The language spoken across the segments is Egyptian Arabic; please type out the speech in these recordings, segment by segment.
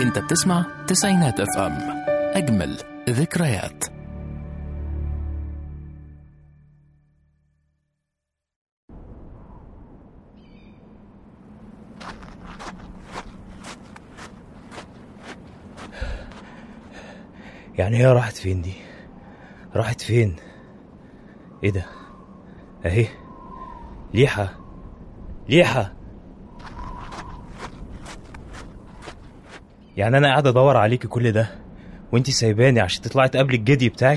انت بتسمع تسعينات اف ام اجمل ذكريات يعني هي راحت فين دي راحت فين ايه ده اهي ليحة ليحة يعني انا قاعد ادور عليكي كل ده وانتي سايباني عشان تطلعي تقابلي الجدي بتاعك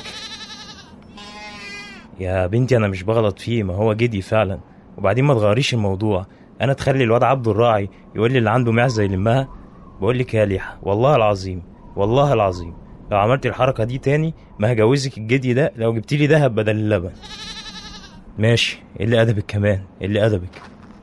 يا بنتي انا مش بغلط فيه ما هو جدي فعلا وبعدين ما تغيريش الموضوع انا تخلي الواد عبد الراعي يقول لي اللي عنده معزه يلمها بقول لك يا ليحة والله العظيم والله العظيم لو عملت الحركه دي تاني ما هجوزك الجدي ده لو جبت لي دهب بدل اللبن ماشي إيه اللي ادبك كمان إيه اللي ادبك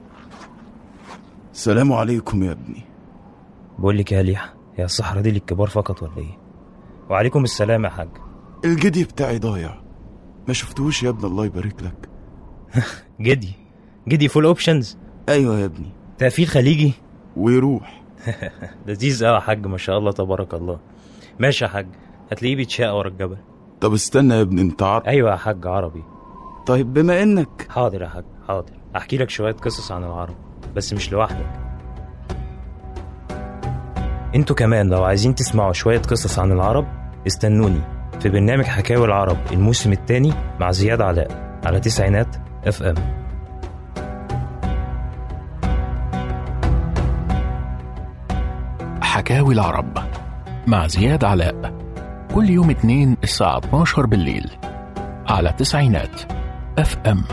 السلام عليكم يا ابني بقول لك يا ليحة يا الصحراء دي للكبار فقط ولا ايه وعليكم السلام يا حاج الجدي بتاعي ضايع ما شفتوش يا ابني الله يبارك لك جدي جدي فول اوبشنز ايوه يا ابني تقفيل خليجي ويروح لذيذ قوي يا حاج ما شاء الله تبارك الله ماشي يا حاج هتلاقيه بيتشاق ورا الجبل طب استنى يا ابني انت عارف ايوه يا حاج عربي طيب بما انك حاضر يا حاج حاضر احكي لك شويه قصص عن العرب بس مش لوحدك انتوا كمان لو عايزين تسمعوا شويه قصص عن العرب استنوني في برنامج حكاوي العرب الموسم الثاني مع زياد علاء على تسعينات اف ام حكاوي العرب مع زياد علاء كل يوم اثنين الساعة 12 بالليل على تسعينات اف ام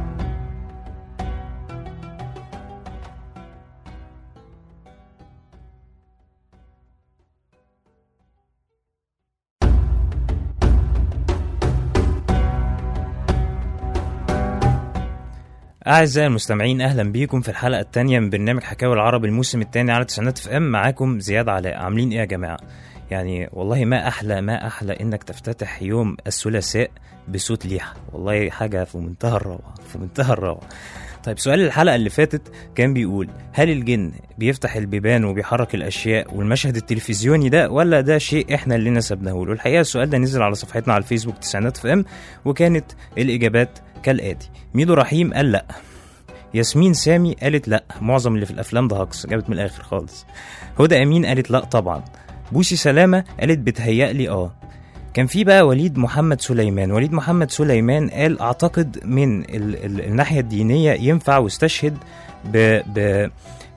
أعزائي المستمعين أهلا بيكم في الحلقة الثانية من برنامج حكاوي العرب الموسم الثاني على تسعينات اف ام معاكم زياد علاء عاملين إيه يا جماعة؟ يعني والله ما أحلى ما أحلى إنك تفتتح يوم الثلاثاء بصوت ليحة والله حاجة في منتهى الروعة في منتهى الروعة طيب سؤال الحلقة اللي فاتت كان بيقول هل الجن بيفتح البيبان وبيحرك الأشياء والمشهد التلفزيوني ده ولا ده شيء إحنا اللي نسبناه له الحقيقة السؤال ده نزل على صفحتنا على الفيسبوك تسعينات اف ام وكانت الإجابات كالآتي ميدو رحيم قال لأ ياسمين سامي قالت لا معظم اللي في الافلام ده هجص جابت من الاخر خالص هدى امين قالت لا طبعا بوسي سلامه قالت بتهيألي اه كان في بقى وليد محمد سليمان وليد محمد سليمان قال اعتقد من ال ال الناحيه الدينيه ينفع واستشهد ب ب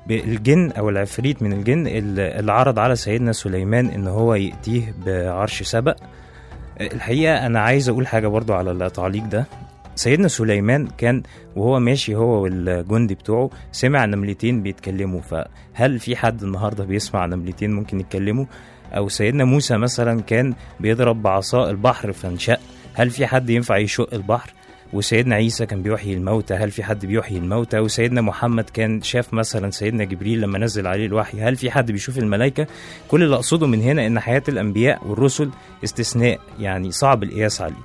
بالجن او العفريت من الجن اللي اللي عرض على سيدنا سليمان ان هو ياتيه بعرش سبأ الحقيقه انا عايز اقول حاجه برضو على التعليق ده سيدنا سليمان كان وهو ماشي هو والجندي بتوعه سمع نملتين بيتكلموا فهل في حد النهارده بيسمع نملتين ممكن يتكلموا او سيدنا موسى مثلا كان بيضرب بعصا البحر فانشق هل في حد ينفع يشق البحر وسيدنا عيسى كان بيحيي الموتى هل في حد بيحيي الموتى وسيدنا محمد كان شاف مثلا سيدنا جبريل لما نزل عليه الوحي هل في حد بيشوف الملائكة كل اللي أقصده من هنا إن حياة الأنبياء والرسل استثناء يعني صعب القياس عليه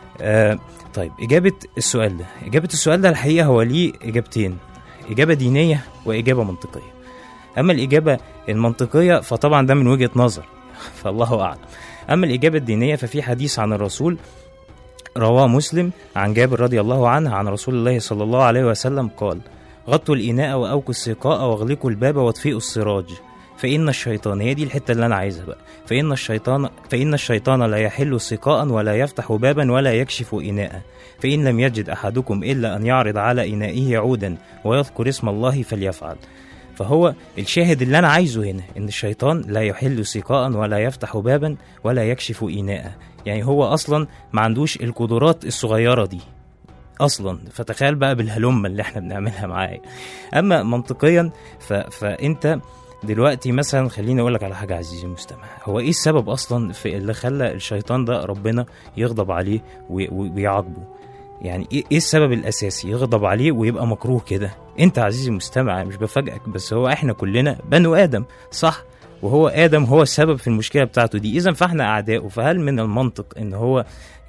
آه طيب إجابة السؤال ده إجابة السؤال ده الحقيقة هو ليه إجابتين إجابة دينية وإجابة منطقية أما الإجابة المنطقية فطبعا ده من وجهة نظر فالله أعلم أما الإجابة الدينية ففي حديث عن الرسول رواه مسلم عن جابر رضي الله عنه عن رسول الله صلى الله عليه وسلم قال غطوا الإناء وأوكوا السقاء واغلقوا الباب واطفئوا السراج فإن الشيطان هي دي الحتة اللي أنا عايزها بقى فإن الشيطان فإن الشيطان لا يحل سقاء ولا يفتح بابا ولا يكشف إناء فإن لم يجد أحدكم إلا أن يعرض على إنائه عودا ويذكر اسم الله فليفعل فهو الشاهد اللي أنا عايزه هنا إن الشيطان لا يحل سقاء ولا يفتح بابا ولا يكشف إناء يعني هو أصلا ما عندوش القدرات الصغيرة دي اصلا فتخيل بقى بالهلمه اللي احنا بنعملها معاه اما منطقيا ف... فانت دلوقتي مثلا خليني اقول لك على حاجه عزيزي المستمع هو ايه السبب اصلا في اللي خلى الشيطان ده ربنا يغضب عليه وي- وي- ويعاقبه يعني ايه إيه السبب الاساسي يغضب عليه ويبقى مكروه كده انت عزيزي المستمع مش بفاجئك بس هو احنا كلنا بنو ادم صح وهو ادم هو السبب في المشكله بتاعته دي اذا فاحنا اعدائه فهل من المنطق ان هو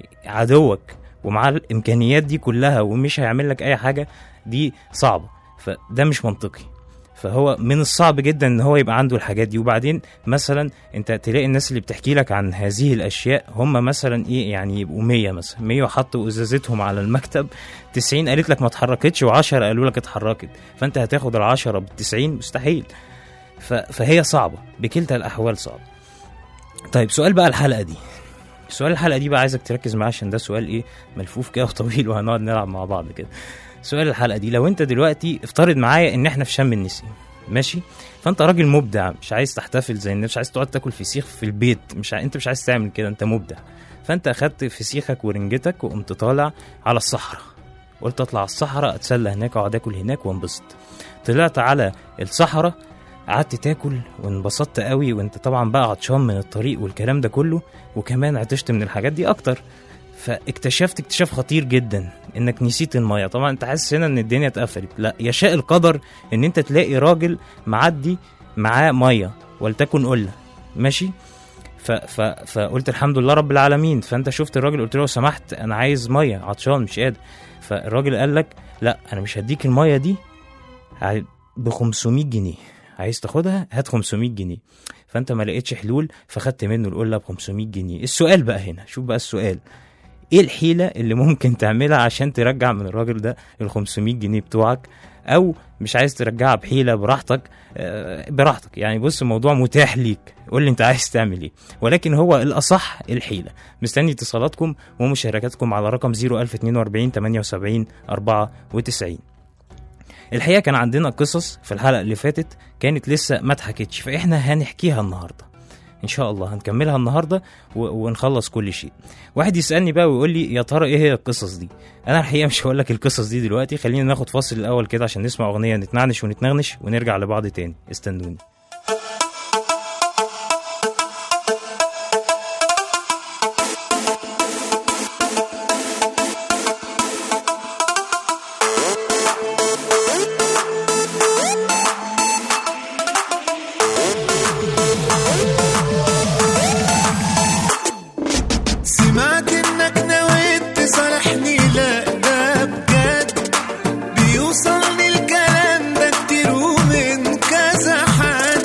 عدوك ومعاه الامكانيات دي كلها ومش هيعمل لك اي حاجه دي صعبه فده مش منطقي فهو من الصعب جدا ان هو يبقى عنده الحاجات دي وبعدين مثلا انت تلاقي الناس اللي بتحكي لك عن هذه الاشياء هم مثلا ايه يعني يبقوا 100 مثلا 100 وحطوا ازازتهم على المكتب 90 قالت لك ما اتحركتش و10 قالوا لك اتحركت فانت هتاخد ال10 بال 90 مستحيل ف- فهي صعبه بكلتا الاحوال صعبه طيب سؤال بقى الحلقه دي سؤال الحلقه دي بقى عايزك تركز معاه عشان ده سؤال ايه ملفوف كده وطويل وهنقعد نلعب مع بعض كده سؤال الحلقه دي لو انت دلوقتي افترض معايا ان احنا في شم النسيم ماشي فانت راجل مبدع مش عايز تحتفل زي الناس مش عايز تقعد تاكل فسيخ في البيت مش ع... انت مش عايز تعمل كده انت مبدع فانت اخدت فسيخك ورنجتك وقمت طالع على الصحراء قلت اطلع على الصحراء اتسلى هناك واقعد اكل هناك وانبسط طلعت على الصحراء قعدت تاكل وانبسطت قوي وانت طبعا بقى عطشان من الطريق والكلام ده كله وكمان عطشت من الحاجات دي اكتر فاكتشفت اكتشاف خطير جدا انك نسيت الميه طبعا انت حاسس هنا ان الدنيا اتقفلت لا يشاء القدر ان انت تلاقي راجل معدي معاه ميه ولتكن قله ماشي ف ف فقلت الحمد لله رب العالمين فانت شفت الراجل قلت له لو سمحت انا عايز ميه عطشان مش قادر فالراجل قال لك لا انا مش هديك الميه دي ب 500 جنيه عايز تاخدها هات 500 جنيه فانت ما لقيتش حلول فخدت منه القله ب 500 جنيه السؤال بقى هنا شوف بقى السؤال ايه الحيله اللي ممكن تعملها عشان ترجع من الراجل ده ال 500 جنيه بتوعك او مش عايز ترجعها بحيله براحتك آه، براحتك يعني بص الموضوع متاح ليك قول لي انت عايز تعمل ايه ولكن هو الاصح الحيله مستني اتصالاتكم ومشاركاتكم على رقم 01042 78 94 الحقيقه كان عندنا قصص في الحلقه اللي فاتت كانت لسه ما اتحكتش فاحنا هنحكيها النهارده ان شاء الله هنكملها النهارده و... ونخلص كل شيء واحد يسالني بقى ويقول لي يا ترى ايه هي القصص دي انا الحقيقه مش هقول لك القصص دي دلوقتي خلينا ناخد فاصل الاول كده عشان نسمع اغنيه نتنعنش ونتنغنش ونرجع لبعض تاني استنوني سمعت انك نويت تصالحني لا ده بجد بيوصلني الكلام ده كتير ومن كذا حد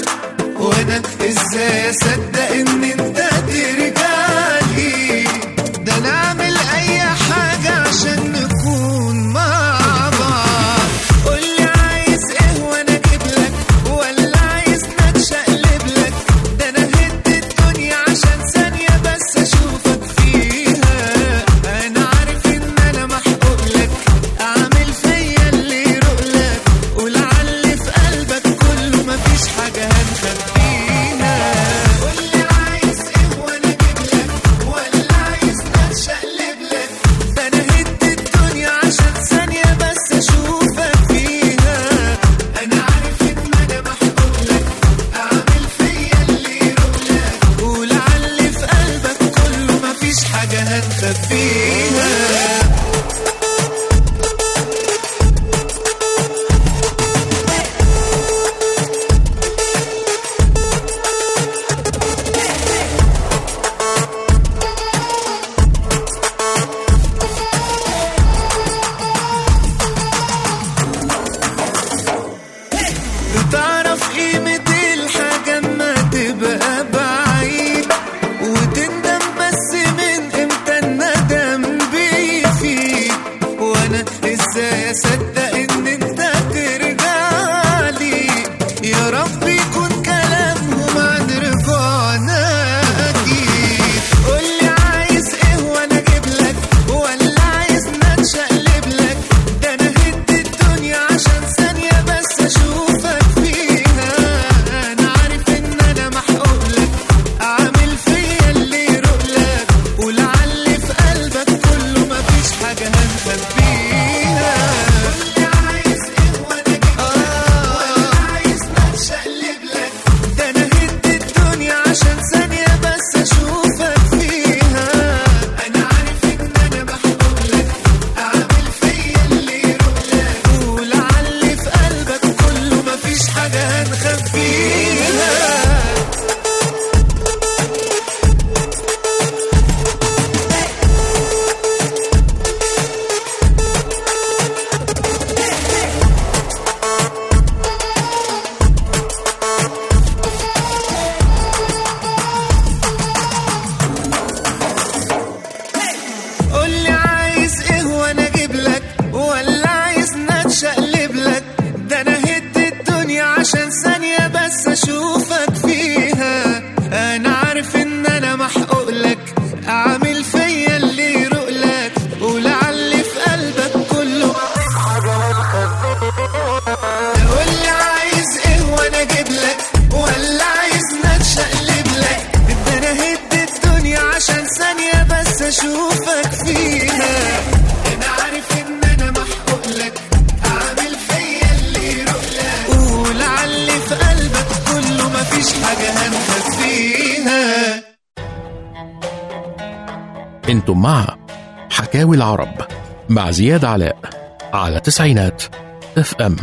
انتم مع حكاوي العرب مع زياد علاء على تسعينات اف ام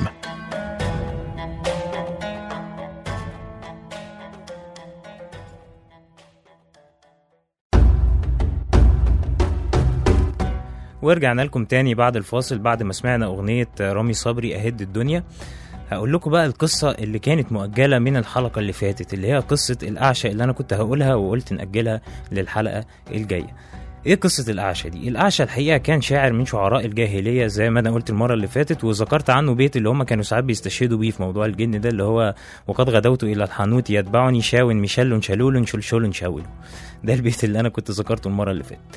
ورجعنا لكم تاني بعد الفاصل بعد ما سمعنا أغنية رامي صبري أهد الدنيا هقول لكم بقى القصة اللي كانت مؤجلة من الحلقة اللي فاتت اللي هي قصة الأعشى اللي أنا كنت هقولها وقلت نأجلها للحلقة الجاية ايه قصة الأعشى دي؟ الأعشى الحقيقة كان شاعر من شعراء الجاهلية زي ما أنا قلت المرة اللي فاتت وذكرت عنه بيت اللي هم كانوا ساعات بيستشهدوا بيه في موضوع الجن ده اللي هو وقد غدوت إلى الحانوت يتبعني شاو مشل شلول شلشل شاول ده البيت اللي أنا كنت ذكرته المرة اللي فاتت.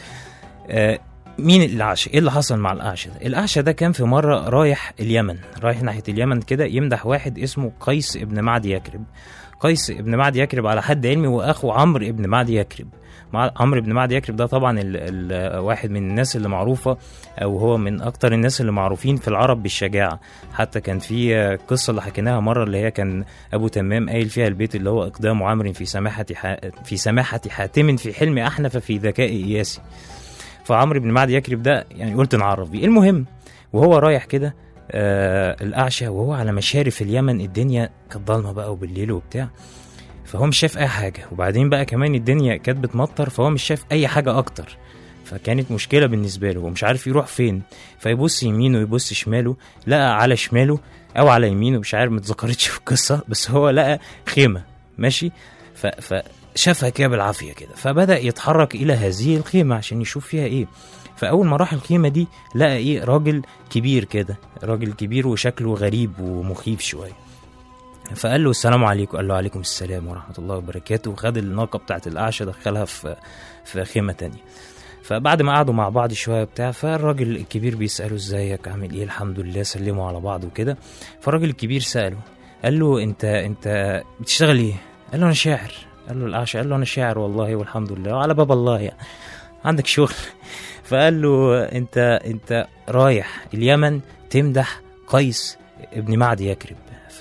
آه مين الأعشى؟ إيه اللي حصل مع الأعشى ده؟ الأعشى ده كان في مرة رايح اليمن، رايح ناحية اليمن كده يمدح واحد اسمه قيس ابن معد يكرب. قيس ابن معد يكرب على حد علمي وأخو عمرو ابن معد يكرب. مع عمرو بن معد يكرب ده طبعا ال ال واحد من الناس اللي معروفة أو هو من أكتر الناس اللي معروفين في العرب بالشجاعة حتى كان في آه، قصة اللي حكيناها مرة اللي هي كان أبو تمام قايل فيها البيت اللي هو إقدام عمرو في سماحة ح... في سماحة حاتم في حلم أحنف في ذكاء إياسي فعمرو بن معد يكرب ده يعني قلت نعرف بيه المهم وهو رايح كده آه الأعشى وهو على مشارف اليمن الدنيا كانت ضلمة بقى وبالليل وبتاع فهو مش شايف أي حاجة وبعدين بقى كمان الدنيا كانت بتمطر فهو مش شايف أي حاجة أكتر فكانت مشكلة بالنسبة له ومش عارف يروح فين فيبص يمينه ويبص شماله لقى على شماله أو على يمينه مش عارف متذكرتش في القصة بس هو لقى خيمة ماشي ف... فشافها كده بالعافية كده فبدأ يتحرك إلى هذه الخيمة عشان يشوف فيها إيه فأول ما راح الخيمة دي لقى إيه راجل كبير كده راجل كبير وشكله غريب ومخيف شوية فقال له السلام عليكم قال له عليكم السلام ورحمة الله وبركاته وخد الناقة بتاعت الأعشى دخلها في في خيمة تانية فبعد ما قعدوا مع بعض شوية بتاع فالراجل الكبير بيسأله ازيك عامل ايه الحمد لله سلموا على بعض وكده فالراجل الكبير سأله قال له انت انت بتشتغل ايه؟ قال له انا شاعر قال له الأعشى قال له انا شاعر والله والحمد لله وعلى باب الله يعني عندك شغل فقال له انت انت رايح اليمن تمدح قيس ابن معد يكرب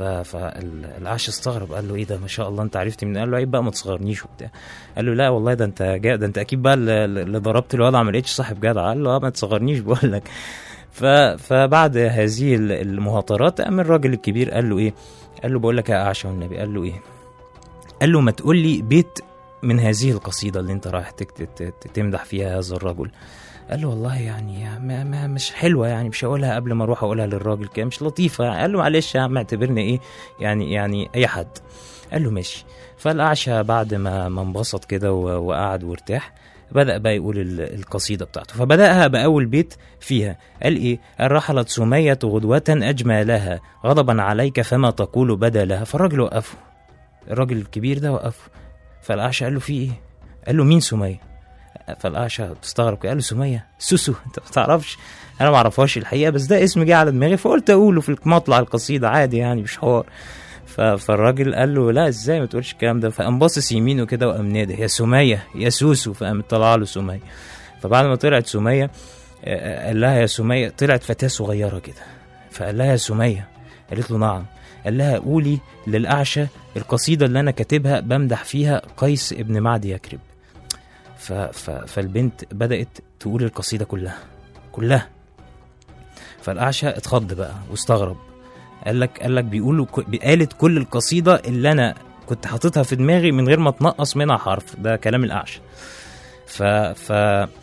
فالعش استغرب قال له ايه ده ما شاء الله انت عرفت من قال له عيب بقى ما تصغرنيش وبتاع قال له لا والله ده انت جا ده انت اكيد بقى اللي اللي ضربت الوضع ما لقيتش صاحب جدع قال له اه ما تصغرنيش بقول لك ف... فبعد هذه ال- المهاترات قام الراجل الكبير قال له ايه قال له بقول لك يا اعشى والنبي قال له ايه قال له ما تقول لي بيت من هذه القصيده اللي انت رايح تكت- ت- ت- تمدح فيها هذا الرجل قال له والله يعني ما ما مش حلوه يعني مش هقولها قبل ما اروح اقولها للراجل كده مش لطيفه قال له معلش يا عم اعتبرني ايه يعني يعني اي حد قال له ماشي فالاعشى بعد ما ما انبسط كده و- وقعد وارتاح بدأ بقى يقول ال- القصيدة بتاعته فبدأها بأول بيت فيها قال إيه قال رحلت سمية غدوة أجمى لها غضبا عليك فما تقول بدا لها فالراجل وقفه الراجل الكبير ده وقفه فالأعشى قال له في إيه قال له مين سمية فالأعشى استغرب كده، قال له سمية سوسو انت ما تعرفش انا ما اعرفهاش الحقيقه بس ده اسم جه على دماغي فقلت اقوله في مطلع القصيده عادي يعني مش حوار ف- فالراجل قال له لا ازاي ما تقولش الكلام ده فقام باصص يمينه كده وقام نادى يا سميه يا سوسو فقام طلع له سميه فبعد ما طلعت سميه آه، قال لها يا سميه طلعت فتاه صغيره كده فقال لها يا سميه قالت له نعم قال لها قولي للاعشى القصيده اللي انا كاتبها بمدح فيها قيس ابن معد يكرب ف... ف... فالبنت بدات تقول القصيده كلها كلها فالاعشى اتخض بقى واستغرب قال لك قال لك بيقولوا ك- قالت كل القصيده اللي انا كنت حاططها في دماغي من غير ما تنقص منها حرف ده كلام الاعشى ف ف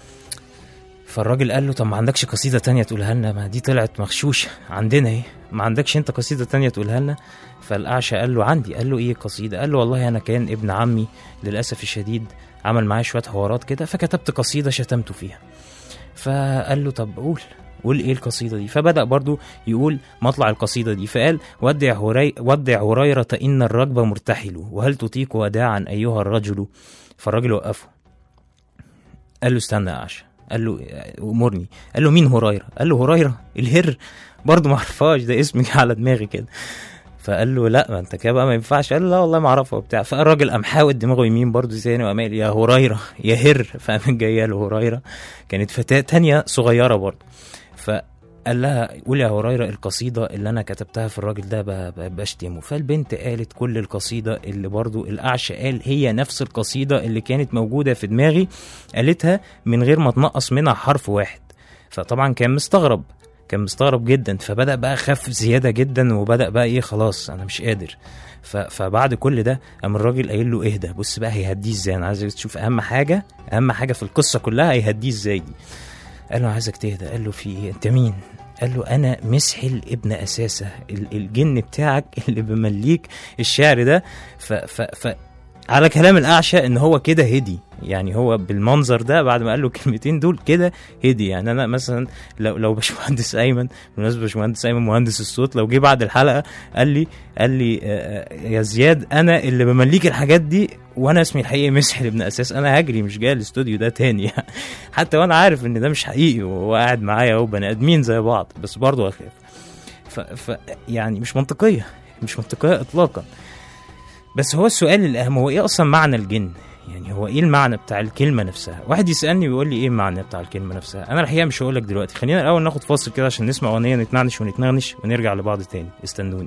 فالراجل قال له طب ما عندكش قصيده تانية تقولها لنا ما دي طلعت مغشوشه عندنا ايه ما عندكش انت قصيده تانية تقولها لنا فالاعشى قال له عندي قال له ايه قصيده قال له والله انا كان ابن عمي للاسف الشديد عمل معايا شويه حوارات كده فكتبت قصيده شتمته فيها فقال له طب قول قول ايه القصيده دي فبدا برضو يقول مطلع القصيده دي فقال ودع هري ودع هريره ان الركب مرتحل وهل تطيق وداعا ايها الرجل فالراجل وقفه قال له استنى يا عشا قال له امرني قال له مين هريره قال له هريره الهر برضه ما اعرفهاش ده اسم جه على دماغي كده فقال له لا ما انت كده بقى ما ينفعش قال له لا والله ما اعرفها وبتاع فالراجل قام حاول دماغه يمين برضه تاني وقام قايل يا هريره يا هر فقام جايه له هريره كانت فتاه تانية صغيره برضه ف قال لها قولي يا هريرة القصيدة اللي أنا كتبتها في الراجل ده ب- ب- بشتمه فالبنت قالت كل القصيدة اللي برضو الأعشى قال هي نفس القصيدة اللي كانت موجودة في دماغي قالتها من غير ما تنقص منها حرف واحد فطبعا كان مستغرب كان مستغرب جدا فبدأ بقى خف زيادة جدا وبدأ بقى إيه خلاص أنا مش قادر ف- فبعد كل ده قام الراجل قايل له اهدى بص بقى هيهديه ازاي انا عايزك تشوف اهم حاجه اهم حاجه في القصه كلها هيهديه ازاي دي قال له عايزك تهدى قال له في ايه انت مين قال له انا مسحل ابن اساسه ال- الجن بتاعك اللي بمليك الشعر ده ف, ف, ف على كلام الاعشى ان هو كده هدي يعني هو بالمنظر ده بعد ما قال له الكلمتين دول كده هدي يعني انا مثلا لو لو باشمهندس ايمن بالمناسبه باشمهندس ايمن مهندس الصوت لو جه بعد الحلقه قال لي قال لي آه، آه، يا زياد انا اللي بمليك الحاجات دي وانا اسمي الحقيقي مسحل ابن اساس انا هجري مش جاي الاستوديو ده تاني حتى وانا عارف ان ده مش حقيقي وهو قاعد معايا اهو بني ادمين زي بعض بس برضه اخاف ف, ف يعني مش منطقيه مش منطقيه اطلاقا بس هو السؤال الاهم هو ايه اصلا معنى الجن يعني هو ايه المعنى بتاع الكلمه نفسها واحد يسالني ويقول لي ايه المعنى بتاع الكلمه نفسها انا الحقيقه مش هقول لك دلوقتي خلينا الاول ناخد فاصل كده عشان نسمع اغنيه نتنعنش ونتنغنش ونرجع لبعض تاني استنوني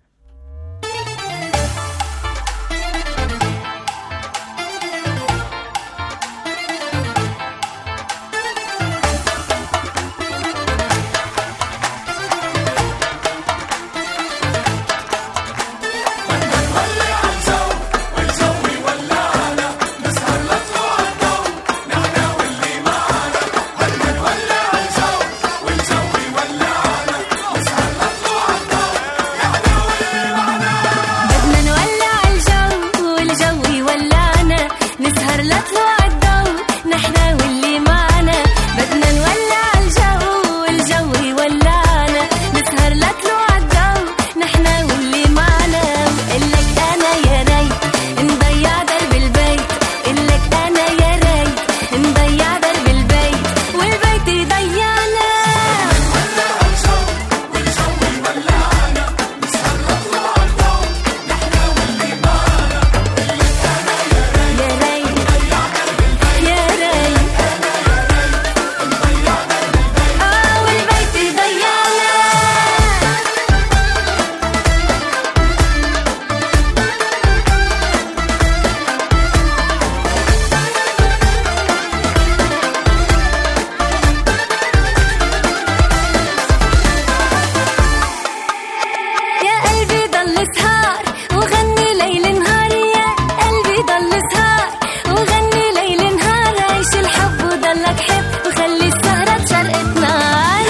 بدنا نولع الجو والجو يولعنا نسهر لطلوع الضو نحنا واللي معنا بدنا نولع الجو والجو يولعنا نسهر لطلوع الضو نحنا واللي معنا وقلك انا يا ريت نضيع درب البيت قلك انا يا ريت نضيع درب البيت والبيت يضيعنا يا ريت يا ريت اه والبيت ضيعنا يا قلبي ضل سهار وغني ليل نهار يا قلبي ضل سهار وغني ليل نهار عيش الحب وضلك حب وخلي السهرة تشرقت نار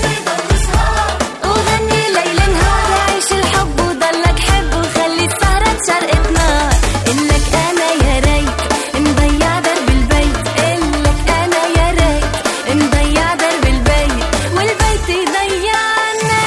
وغني ليل نهار عيش الحب وضلك حب وخلي السهرة تشرقت نار إلك أنا يا ريت نضيع درب البيت إلك أنا يا ريت نضيع درب البيت والبيت يضيعنا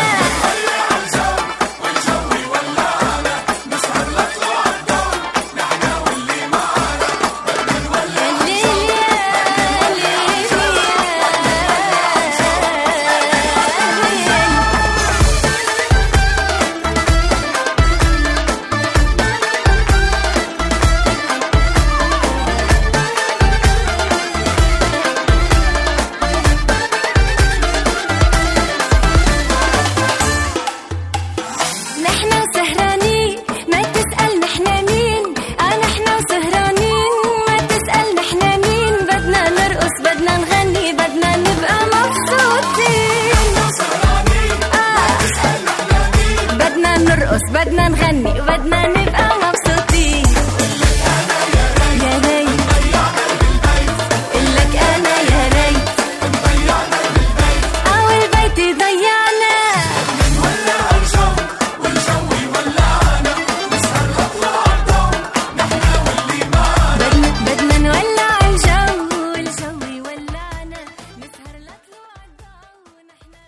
نحنا وسهرانين ما تسأل نحنا مين آه نحنا وسهرانين ما تسأل نحنا مين بدنا نرقص بدنا نغني بدنا نبقى مبسوطين آه بدنا نرقص بدنا نغني وبدنا نبقى مبسوطين يا ريت قلك أنا يا ريت أو البيت يضيعنا بدنا بدنا نولع الجو والجو يولعنا نسهر لطلوع الضو نحنا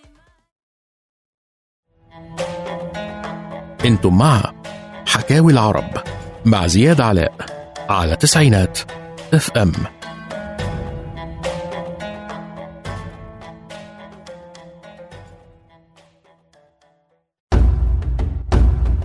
واللي انتم مع حكاوي العرب مع زياد علاء على تسعينات اف ام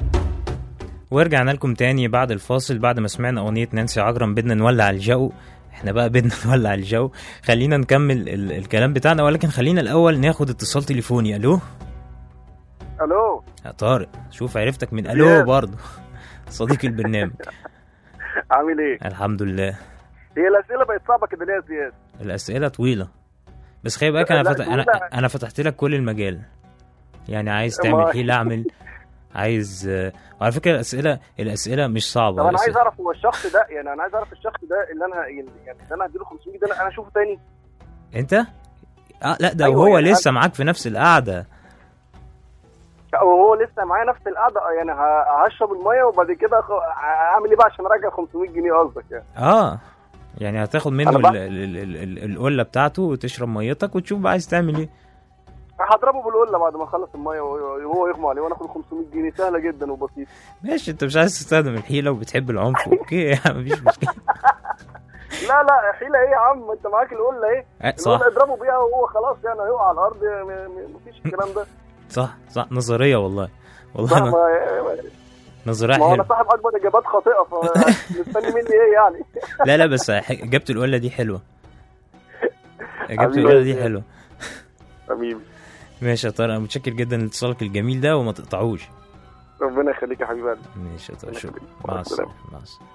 ورجعنا لكم تاني بعد الفاصل بعد ما سمعنا أغنية نانسي عجرم بدنا نولع الجو احنا بقى بدنا نولع الجو خلينا نكمل ال الكلام بتاعنا ولكن خلينا الاول ناخد اتصال تليفوني الو الو يا طارق شوف عرفتك من الو يا. برضه صديق البرنامج عامل ايه؟ الحمد لله هي الاسئله بقت صعبه كده ليه يا زياد؟ الاسئله طويله بس خلي بالك انا لا، فتح... انا طويلة. انا فتحت لك كل المجال يعني عايز ما- تعمل حيل اعمل عايز آه، وعلى فكره الاسئله الاسئله مش صعبه طب انا عايز الأسئلة- اعرف هو الشخص ده يعني انا عايز اعرف الشخص ده اللي انا يعني اللي انا هديله 500 جنيه ده انا اشوفه تاني انت اه لا ده أيوة، وهو يعني لسه معاك في نفس القعده وهو لسه معايا نفس القعده يعني ه- هشرب الميه وبعد كده أخ- اعمل ايه بقى عشان ارجع 500 جنيه قصدك يعني اه يعني هتاخد منه أنا ال- بقى- ال- ال- ال- القله بتاعته وتشرب ميتك وتشوف بقى عايز تعمل ايه هضربه بالقله بعد ما اخلص الميه وهو يغمى عليه وانا اخد 500 جنيه سهله جدا وبسيطه ماشي انت مش عايز تستخدم الحيله وبتحب العنف اوكي يا عم مفيش مشكله لا لا حيله ايه يا عم انت معاك القله ايه آه، صح القله اضربه بيها وهو خلاص يعني هيقع على الارض م- م- مفيش الكلام ده صح صح نظريه والله والله صح أنا ما نظريه ما هو انا حلوه صاحب اكبر اجابات خاطئه فمستني مني ايه يعني لا لا بس ح- اجابه القله دي حلوه اجابه حبيبي القله يا دي زياد. حلوه حبيبي ماشي يا طارق انا متشكر جدا لاتصالك الجميل ده وما تقطعوش ربنا يخليك يا حبيبي قلبي. ماشي يا طارق ربنا شكرا يخليك. مع مع السلامه مع السلامه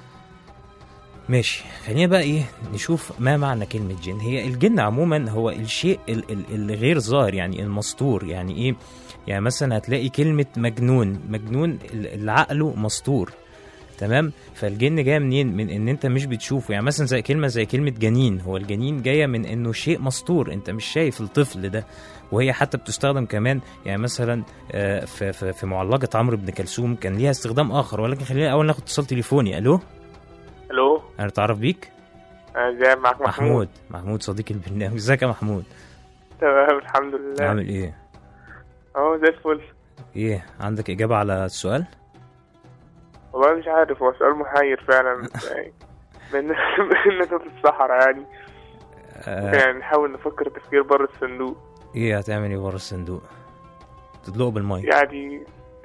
ماشي خلينا بقى ايه نشوف ما معنى كلمة جن هي الجن عموما هو الشيء ال- ال- الغير ظاهر يعني المستور يعني ايه يعني مثلا هتلاقي كلمة مجنون مجنون ال- اللي عقله مستور تمام فالجن جايه منين من ان انت مش بتشوفه يعني مثلا زي كلمه زي كلمه جنين هو الجنين جايه من انه شيء مستور انت مش شايف الطفل ده وهي حتى بتستخدم كمان يعني مثلا آه، في في, في معلقه عمرو بن كلثوم كان ليها استخدام اخر ولكن خلينا الاول ناخد اتصال تليفوني الو الو انا اتعرف بيك ازاي معاك محمود محمود محمود صديق البرنامج ازيك يا محمود تمام الحمد لله عامل ايه اهو زي الفل ايه عندك اجابه على السؤال والله مش عارف هو سؤال محير فعلا يعني بان بان في الصحراء يعني آه يعني نحاول نفكر تفكير بره الصندوق ايه هتعمل ايه بره الصندوق تدلقه بالميه يعني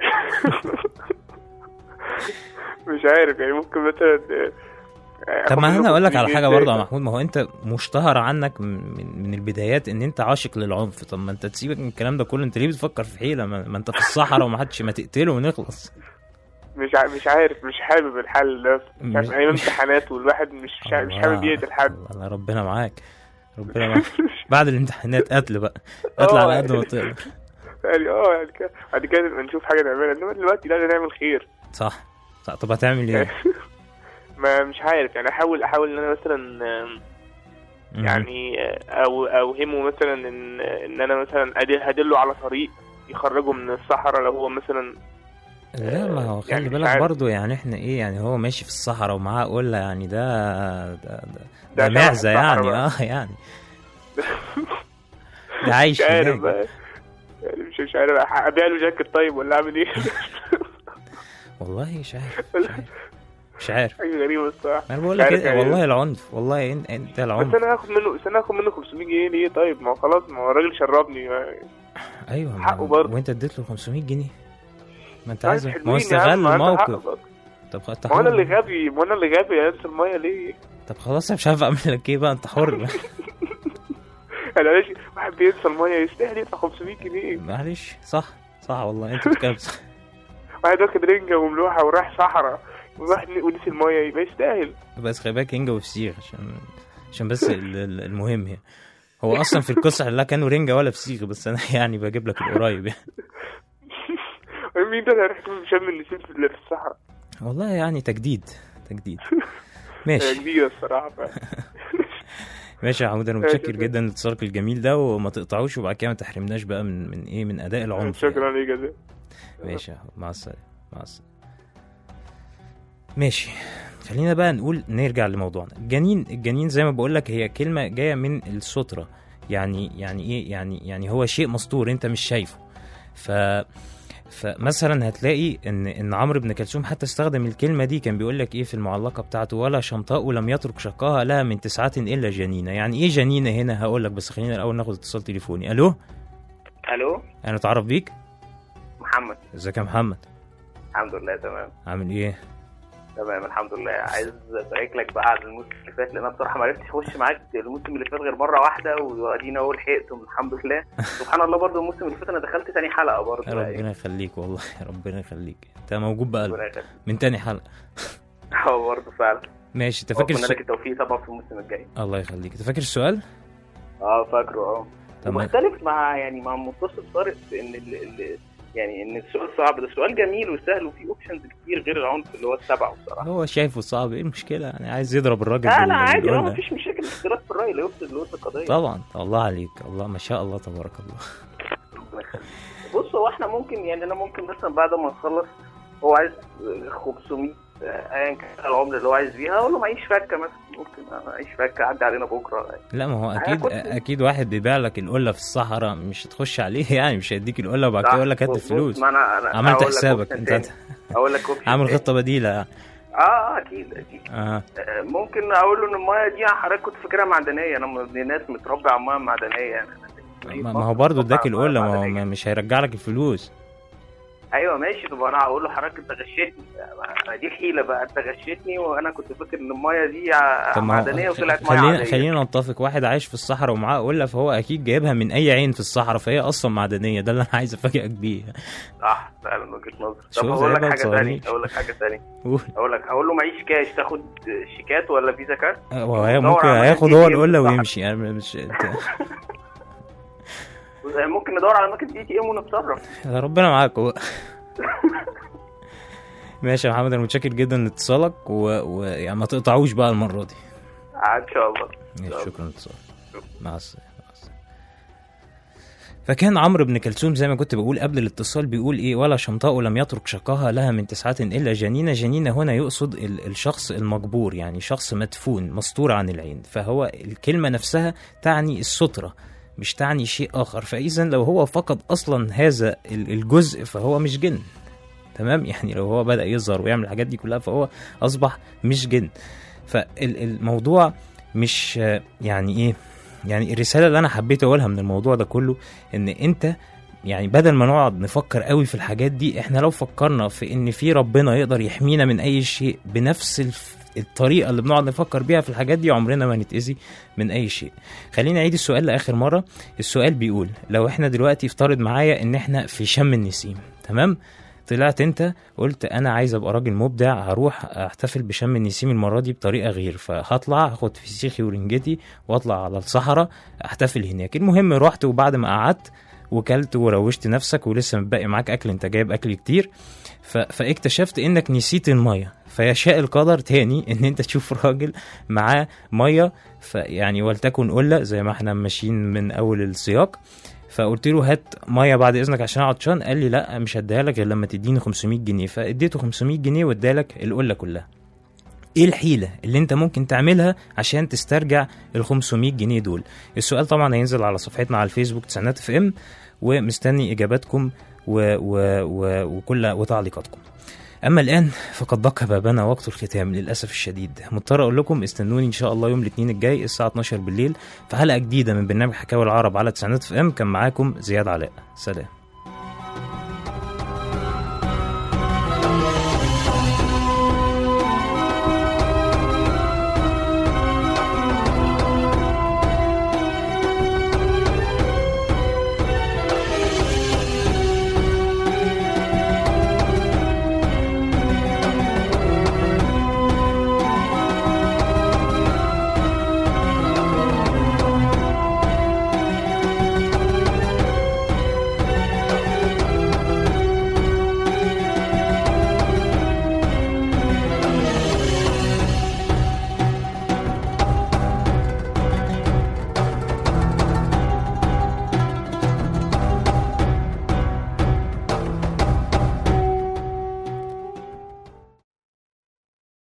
مش عارف يعني ممكن مثلا آه، طب ما آخد انا منه اقول لك على 500 حاجه جنيه برضه يا زي- محمود ما هو انت مشتهر عنك من, من- من البدايات ان انت عاشق للعنف طب ما انت تسيبك من الكلام ده كله انت ليه بتفكر في حيله ما, ما انت في الصحراء وما حدش ما تقتله ونخلص مش ع- مش عارف مش حابب الحل ده مش عارف مش- ايام امتحانات والواحد مش مش مش الله. حابب يقتل حد الله ربنا معاك ربنا معاك بعد الامتحانات قتل بقى قتل آه، على قد ما يعني. تقدر يعني اه يعني كده بعد كده نبقى نشوف حاجه نعملها انما دلوقتي لازم نعمل خير صح صح طب هتعمل ايه؟ ما مش عارف يعني احاول احاول ان انا مثلا آم، مم. يعني آه، او اوهمه مثلا ان ان انا مثلا أدل- هدله على طريق يخرجه من الصحراء لو هو مثلا لا ما هو خلي يعني مش بالك عارف. برضه يعني احنا ايه يعني هو ماشي في الصحراء ومعاه قلة يعني ده ده ده, ده ده شبح معزة الصحراء يعني بقى. اه يعني ده عايش مش عارف هناك بقى يعني مش مش عارف أح- ابيع له جاكيت طيب ولا اعمل ايه والله مش عارف مش عارف مش عارف حاجه غريبه الصراحه انا بقول مش لك عارف إيه يعني. والله العنف والله انت, انت بس العنف انا هاخد منه بس انا هاخد منه 500 جنيه ليه طيب ما هو خلاص ما هو الراجل شربني ما- ايوه ما حقه هو- برضه. وانت اديت له 500 جنيه ما انت طيب عايز ما حلوين هو يا استغل عم، ما عنده حق الموقف برضه. طب خ- ما هو انا اللي حر. غبي ما انا اللي غبي انسى الميه ليه طب خلاص انا مش عارف اعمل لك ايه بقى انت حر انا ماشي واحد بينسى الميه يستاهل يدفع 500 جنيه معلش صح صح والله انت بتتكلم صح واحد واخد رنجه وملوحه وراح صحراء وواحد ونسي الميه يبقى يستاهل بس خلي بالك رنجة وفسيخ عشان عشان بس ال- ال- المهم يعني هو اصلا في القصه لا كانوا رنجة ولا فسيخ بس انا يعني بجيب لك القريب يعني مين ده اللي هيروح شم النسيم في في الصحراء والله يعني تجديد تجديد هي ماشي جديده الصراحه ف... ماشي يا حمود انا ماشي متشكر يا جدا لاتصالك الجميل ده وما تقطعوش وبعد كده ما تحرمناش بقى من من ايه من اداء العنف يعني. شكرا ليك يا زين ماشي يا حبيبي، مع السلامة مع السلامة ماشي خلينا بقى نقول نرجع لموضوعنا الجنين الجنين زي ما بقول لك هي كلمة جاية من السترة يعني يعني ايه يعني يعني هو شيء مستور انت مش شايفه ف فمثلا هتلاقي ان ان عمرو بن كلثوم حتى استخدم الكلمه دي كان بيقول لك ايه في المعلقه بتاعته ولا شمطاء لم يترك شقاها لها من تسعه الا جنينه يعني ايه جنينه هنا هقول لك بس خلينا الاول ناخد اتصال تليفوني الو الو انا اتعرف بيك محمد ازيك يا محمد الحمد لله تمام عامل ايه تمام الحمد لله عايز ابارك لك بقى على الموسم اللي فات لان انا بصراحه ما عرفتش اخش معاك الموسم اللي فات غير مره واحده وادينا اهو لحقتم الحمد لله سبحان الله برضو الموسم اللي فات انا دخلت تاني حلقه برضو ربنا يخليك والله ربنا يخليك انت موجود بقى ربنا يخليك من تاني حلقه اه برضه فعلا ماشي انت فاكر اتمنى الس... لك التوفيق طبعا في الموسم الجاي الله يخليك انت فاكر السؤال اه فاكره اه تمام ومختلف مع يعني مع متصل طارق في ان ال... ال... يعني ان السؤال صعب ده سؤال جميل وسهل وفيه اوبشنز كتير غير العنف اللي هو السبعه بصراحه هو شايفه صعب ايه المشكله يعني عايز يضرب الراجل لا بال- لا عادي اه بالقلة. مفيش مشاكل اختلاف في الراي لا يفسد لود القضيه طبعا الله عليك الله ما شاء الله تبارك الله ربنا يخليك. بص هو احنا ممكن يعني انا ممكن مثلا بعد ما نخلص هو عايز 500 آه، ايا كان العمر اللي هو عايز بيها اقول له معيش فكه مثلا ممكن معيش فكه عدي علينا بكره لا ما هو اكيد كنت- اكيد واحد بيبيع لك القله في الصحراء مش هتخش عليه يعني مش هيديك القله وبعد صح. كده يقول لك هات بص- بص، الفلوس ما انا انا عملت هقول لك حسابك option انت تاني. اقول لك option عامل تاني. خطه بديله يعني اه اه اكيد اكيد اه آه، ممكن اقول له ان المايه دي حضرتك كنت فاكرها معدنيه انا من الناس متربي على المايه المعدنيه يعني ما ما هو برضه اداك متربي على القله ما المياه هو المعدنية. ما- مش هيرجع لك الفلوس ايوه ماشي طب انا هقول له حضرتك انت غشيتني ما دي الحيله بقى انت غشيتني وانا كنت فاكر ان المايه دي ع- طب ما هو معدنيه وطلعت ميه خلينا عاديه خلينا نتفق واحد عايش في الصحراء ومعاه قله فهو اكيد جايبها من اي عين في الصحراء فهي اصلا معدنيه ده اللي انا عايز افاجئك بيه صح فعلا وجهه نظر شوف طب زي اقول لك ما حاجه ثانيه تصورنيش. اقول لك حاجه ثانيه قول اقول لك هقول له معيش كاش تاخد شيكات ولا فيزا كارت وهي دور ممكن على هياخد مكان هو ATM القله صح. ويمشي يعني مش انت ممكن ندور على اماكن اي تي ام ونتصرف يا ربنا معاك هو ماشي يا محمد انا متشكر جدا لاتصالك و... و... يعني ما تقطعوش بقى المره دي ان شاء الله ماشي شكرا لاتصالك مع السلامه مع السلامة. فكان عمرو بن كلثوم زي ما كنت بقول قبل الاتصال بيقول ايه ولا شمطاء لم يترك شقاها لها من تسعة الا جنينه جنينه هنا يقصد ال- الشخص المجبور يعني شخص مدفون مستور عن العين فهو الكلمه نفسها تعني الستره مش تعني شيء اخر فاذا لو هو فقد اصلا هذا ال- الجزء فهو مش جن تمام يعني لو هو بدا يظهر ويعمل الحاجات دي كلها فهو اصبح مش جن فالموضوع مش آه، يعني ايه يعني الرساله اللي انا حبيت اقولها من الموضوع ده كله ان انت يعني بدل ما نقعد نفكر قوي في الحاجات دي احنا لو فكرنا في ان في ربنا يقدر يحمينا من اي شيء بنفس الف... الطريقه اللي بنقعد نفكر بيها في الحاجات دي عمرنا ما نتاذي من اي شيء خلينا نعيد السؤال لاخر مره السؤال بيقول لو احنا دلوقتي افترض معايا ان احنا في شم النسيم تمام طلعت انت قلت انا عايز ابقى راجل مبدع هروح احتفل بشم النسيم المره دي بطريقه غير فهطلع هاخد فسيخي ورنجتي واطلع على الصحراء احتفل هناك المهم رحت وبعد ما قعدت وكلت وروشت نفسك ولسه متبقي معاك اكل انت جايب اكل كتير ف... فاكتشفت انك نسيت الميه فيشاء القدر تاني ان انت تشوف راجل معاه ميه فيعني ولتكن قله زي ما احنا ماشيين من اول السياق فقلت له هات ميه بعد اذنك عشان عطشان قال لي لا مش هديها لك غير لما تديني 500 جنيه فاديته 500 جنيه وادالك القله كلها ايه الحيله اللي انت ممكن تعملها عشان تسترجع ال 500 جنيه دول السؤال طبعا هينزل على صفحتنا على الفيسبوك تسعينات اف ام ومستني اجاباتكم و... و... و... وكل وتعليقاتكم اما الان فقد دق بابنا وقت الختام للاسف الشديد مضطر اقول لكم استنوني ان شاء الله يوم الاثنين الجاي الساعه 12 بالليل في حلقه جديده من برنامج حكاوي العرب على تسعينات اف ام كان معاكم زياد علاء سلام